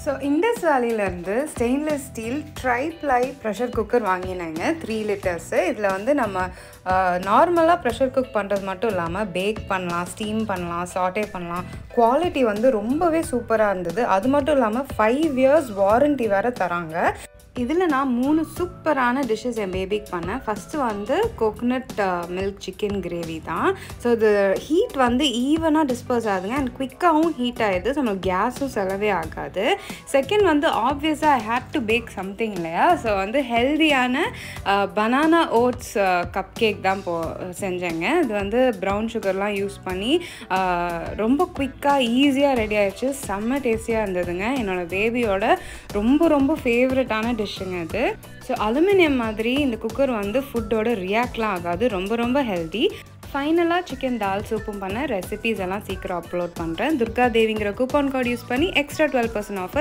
so Indus வேலியிலேருந்து stainless steel tri ply pressure cooker வாங்கினேங்க three litres இதில் வந்து நம்ம நார்மலாக ப்ரெஷர் குக் பண்ணுறது மட்டும் இல்லாமல் பேக் பண்ணலாம் ஸ்டீம் பண்ணலாம் சாட்டே பண்ணலாம் குவாலிட்டி வந்து ரொம்பவே சூப்பராக இருந்தது அது மட்டும் இல்லாமல் ஃபைவ் இயர்ஸ் வாரண்ட்டி வேறு தராங்க இதில் நான் மூணு சூப்பரான டிஷ்ஷஸ் என் பேபிக்கு பண்ணேன் ஃபஸ்ட்டு வந்து கோகனட் மில்க் சிக்கன் கிரேவி தான் ஸோ இது ஹீட் வந்து ஈவனாக டிஸ்போஸ் ஆகுதுங்க அண்ட் குவிக்காகவும் ஹீட் ஆகிடுது ஸோ நம்மளுக்கு கேஸும் செலவே ஆகாது செகண்ட் வந்து ஆப்வியஸாக I had to bake something இல்லையா ஸோ வந்து ஹெல்தியான பனானா ஓட்ஸ் கப் கேக் தான் போ செஞ்சேங்க இது வந்து ப்ரௌன் சுகர்லாம் யூஸ் பண்ணி ரொம்ப குவிக்காக ஈஸியாக ரெடி ஆயிடுச்சு செம்ம டேஸ்டியாக இருந்ததுங்க என்னோடய பேபியோட ரொம்ப ரொம்ப ஃபேவரட்டான டிஷ்ஷுங்க இது ஸோ அலுமினியம் மாதிரி இந்த குக்கர் வந்து ஃபுட்டோட ரியாக்ட்லாம் ஆகாது ரொம்ப ரொம்ப ஹெல்தி ஃபைனலாக சிக்கன் தால் சூப்பும் பண்ண ரெசிபீஸ் எல்லாம் சீக்கிரம் அப்லோட் பண்ணுறேன் துர்கா தேவிங்கிற கூப்பன் கோட் யூஸ் பண்ணி எக்ஸ்ட்ரா டுவெல் பர்சன்ட் ஆஃபர்